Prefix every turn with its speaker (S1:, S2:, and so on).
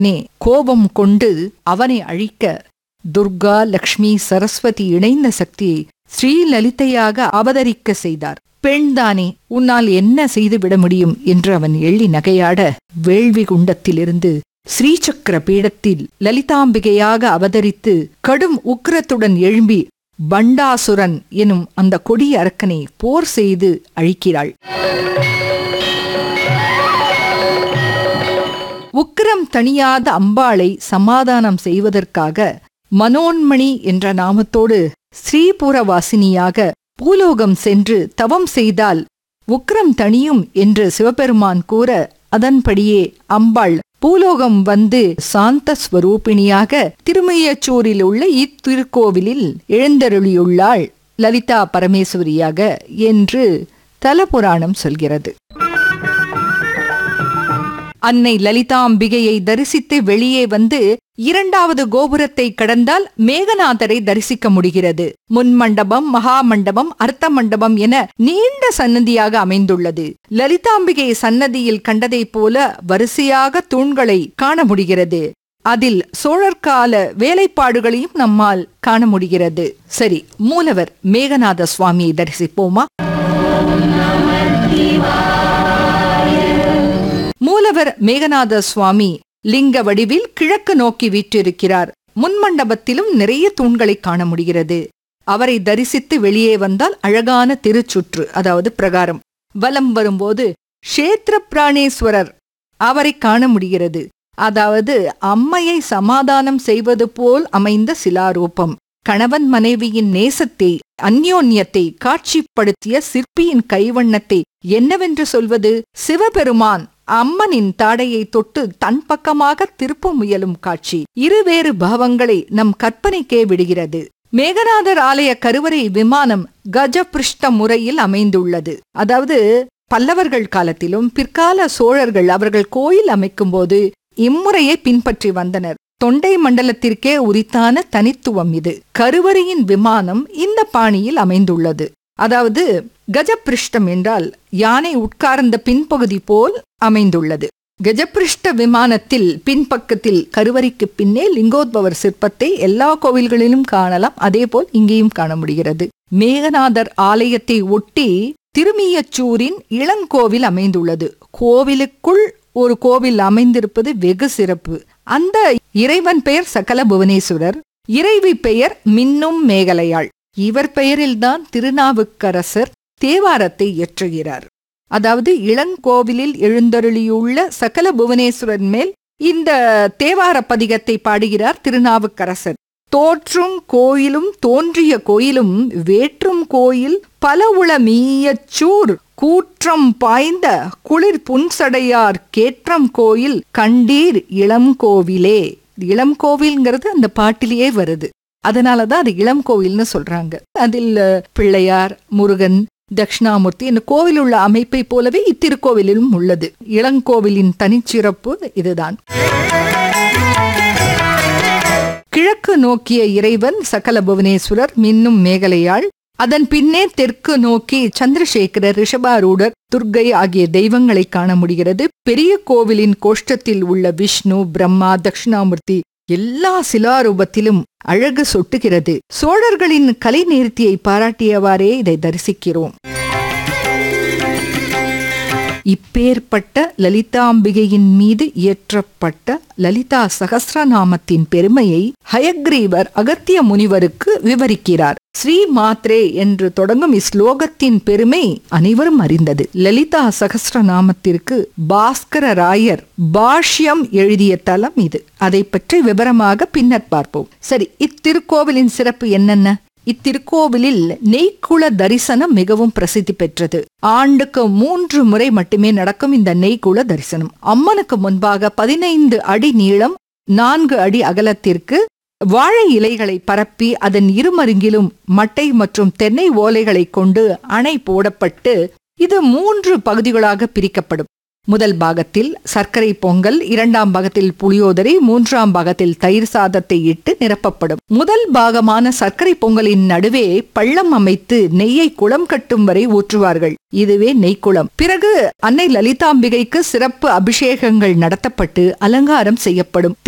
S1: நே கோபம் கொண்டு அவனை அழிக்க துர்கா லக்ஷ்மி சரஸ்வதி இணைந்த சக்தியை ஸ்ரீலலிதையாக அவதரிக்க செய்தார் பெண்தானே உன்னால் என்ன செய்துவிட முடியும் என்று அவன் எள்ளி நகையாட வேள்வி குண்டத்திலிருந்து ஸ்ரீசக்கர பீடத்தில் லலிதாம்பிகையாக அவதரித்து கடும் உக்கிரத்துடன் எழும்பி பண்டாசுரன் எனும் அந்த கொடிய அரக்கனை போர் செய்து அழிக்கிறாள் உக்கிரம் தணியாத அம்பாளை சமாதானம் செய்வதற்காக மனோன்மணி என்ற நாமத்தோடு ஸ்ரீபுரவாசினியாக பூலோகம் சென்று தவம் செய்தால் உக்கிரம் தணியும் என்று சிவபெருமான் கூற அதன்படியே அம்பாள் பூலோகம் வந்து சாந்த ஸ்வரூபிணியாக திருமையச்சூரில் உள்ள இத்திருக்கோவிலில் எழுந்தருளியுள்ளாள் லலிதா பரமேஸ்வரியாக என்று தலபுராணம் சொல்கிறது அன்னை லலிதாம்பிகையை தரிசித்து வெளியே வந்து இரண்டாவது கோபுரத்தை கடந்தால் மேகநாதரை தரிசிக்க முடிகிறது முன்மண்டபம் மகாமண்டபம் அர்த்த மண்டபம் என நீண்ட சன்னதியாக அமைந்துள்ளது லலிதாம்பிகை சன்னதியில் கண்டதைப் போல வரிசையாக தூண்களை காண முடிகிறது அதில் சோழர்கால வேலைப்பாடுகளையும் நம்மால் காண முடிகிறது சரி மூலவர் மேகநாத சுவாமியை தரிசிப்போமா மூலவர் மேகநாத சுவாமி லிங்க வடிவில் கிழக்கு நோக்கி வீற்றிருக்கிறார் முன்மண்டபத்திலும் நிறைய தூண்களை காண முடிகிறது அவரை தரிசித்து வெளியே வந்தால் அழகான திருச்சுற்று அதாவது பிரகாரம் வலம் வரும்போது க்ஷேத்திர பிராணேஸ்வரர் அவரை காண முடிகிறது அதாவது அம்மையை சமாதானம் செய்வது போல் அமைந்த சிலாரூபம் கணவன் மனைவியின் நேசத்தை அந்யோன்யத்தை காட்சிப்படுத்திய சிற்பியின் கைவண்ணத்தை என்னவென்று சொல்வது சிவபெருமான் அம்மனின் தாடையை தொட்டு தன் பக்கமாக திருப்ப முயலும் காட்சி இருவேறு பாவங்களை நம் கற்பனைக்கே விடுகிறது மேகநாதர் ஆலய கருவறை விமானம் கஜபிருஷ்ட முறையில் அமைந்துள்ளது அதாவது பல்லவர்கள் காலத்திலும் பிற்கால சோழர்கள் அவர்கள் கோயில் அமைக்கும்போது இம்முறையை பின்பற்றி வந்தனர் தொண்டை மண்டலத்திற்கே உரித்தான தனித்துவம் இது கருவறையின் விமானம் இந்த பாணியில் அமைந்துள்ளது அதாவது கஜபிருஷ்டம் என்றால் யானை உட்கார்ந்த பின்பகுதி போல் அமைந்துள்ளது கஜபிருஷ்ட விமானத்தில் பின்பக்கத்தில் கருவறைக்கு பின்னே லிங்கோத்பவர் சிற்பத்தை எல்லா கோவில்களிலும் காணலாம் அதேபோல் இங்கேயும் காண முடிகிறது மேகநாதர் ஆலயத்தை ஒட்டி திருமியச்சூரின் இளங்கோவில் அமைந்துள்ளது கோவிலுக்குள் ஒரு கோவில் அமைந்திருப்பது வெகு சிறப்பு அந்த இறைவன் பெயர் சகல புவனேஸ்வரர் இறைவி பெயர் மின்னும் மேகலையாள் இவர் பெயரில்தான் திருநாவுக்கரசர் தேவாரத்தை இயற்றுகிறார் அதாவது இளங்கோவிலில் எழுந்தருளியுள்ள சகல புவனேஸ்வரன் மேல் இந்த தேவார பதிகத்தை பாடுகிறார் திருநாவுக்கரசர் தோற்றும் கோயிலும் தோன்றிய கோயிலும் வேற்றும் கோயில் பல உள மீயச்சூர் கூற்றம் பாய்ந்த குளிர் புன்சடையார் கேற்றம் கோயில் கண்டீர் இளம் கோவிலே இளம் கோவில்ங்கிறது அந்த பாட்டிலேயே வருது அதனாலதான் அது இளம் கோவில்னு சொல்றாங்க அதில் பிள்ளையார் முருகன் தட்சிணாமூர்த்தி இந்த கோவில் உள்ள அமைப்பை போலவே இத்திருக்கோவிலிலும் உள்ளது இளங்கோவிலின் தனிச்சிறப்பு இதுதான் கிழக்கு நோக்கிய இறைவன் சகல புவனேஸ்வரர் மின்னும் மேகலையாள் அதன் பின்னே தெற்கு நோக்கி சந்திரசேகரர் ரிஷபாரூடர் துர்கை ஆகிய தெய்வங்களை காண முடிகிறது பெரிய கோவிலின் கோஷ்டத்தில் உள்ள விஷ்ணு பிரம்மா தட்சிணாமூர்த்தி எல்லா சிலாரூபத்திலும் அழகு சொட்டுகிறது சோழர்களின் கலை நேர்த்தியை பாராட்டியவாறே இதை தரிசிக்கிறோம் இப்பேற்பட்ட லலிதாம்பிகையின் மீது இயற்றப்பட்ட லலிதா சகசிரநாமத்தின் பெருமையை ஹயக்ரீவர் அகத்திய முனிவருக்கு விவரிக்கிறார் ஸ்ரீ மாத்ரே என்று தொடங்கும் இஸ்லோகத்தின் பெருமை அனைவரும் அறிந்தது லலிதா சகசிரநாமத்திற்கு பாஸ்கர ராயர் பாஷ்யம் எழுதிய தலம் இது அதை பற்றி விவரமாக பின்னர் பார்ப்போம் சரி இத்திருக்கோவிலின் சிறப்பு என்னென்ன இத்திருக்கோவிலில் நெய்க்குள தரிசனம் மிகவும் பிரசித்தி பெற்றது ஆண்டுக்கு மூன்று முறை மட்டுமே நடக்கும் இந்த நெய்க்குள தரிசனம் அம்மனுக்கு முன்பாக பதினைந்து அடி நீளம் நான்கு அடி அகலத்திற்கு வாழை இலைகளை பரப்பி அதன் இருமருங்கிலும் மட்டை மற்றும் தென்னை ஓலைகளை கொண்டு அணை போடப்பட்டு இது மூன்று பகுதிகளாக பிரிக்கப்படும் முதல் பாகத்தில் சர்க்கரை பொங்கல் இரண்டாம் பாகத்தில் புளியோதரை மூன்றாம் பாகத்தில் தயிர் சாதத்தை இட்டு நிரப்பப்படும் முதல் பாகமான சர்க்கரை பொங்கலின் நடுவே பள்ளம் அமைத்து நெய்யை குளம் கட்டும் வரை ஊற்றுவார்கள் இதுவே நெய்க்குளம் பிறகு அன்னை லலிதாம்பிகைக்கு சிறப்பு அபிஷேகங்கள் நடத்தப்பட்டு அலங்காரம் செய்யப்படும்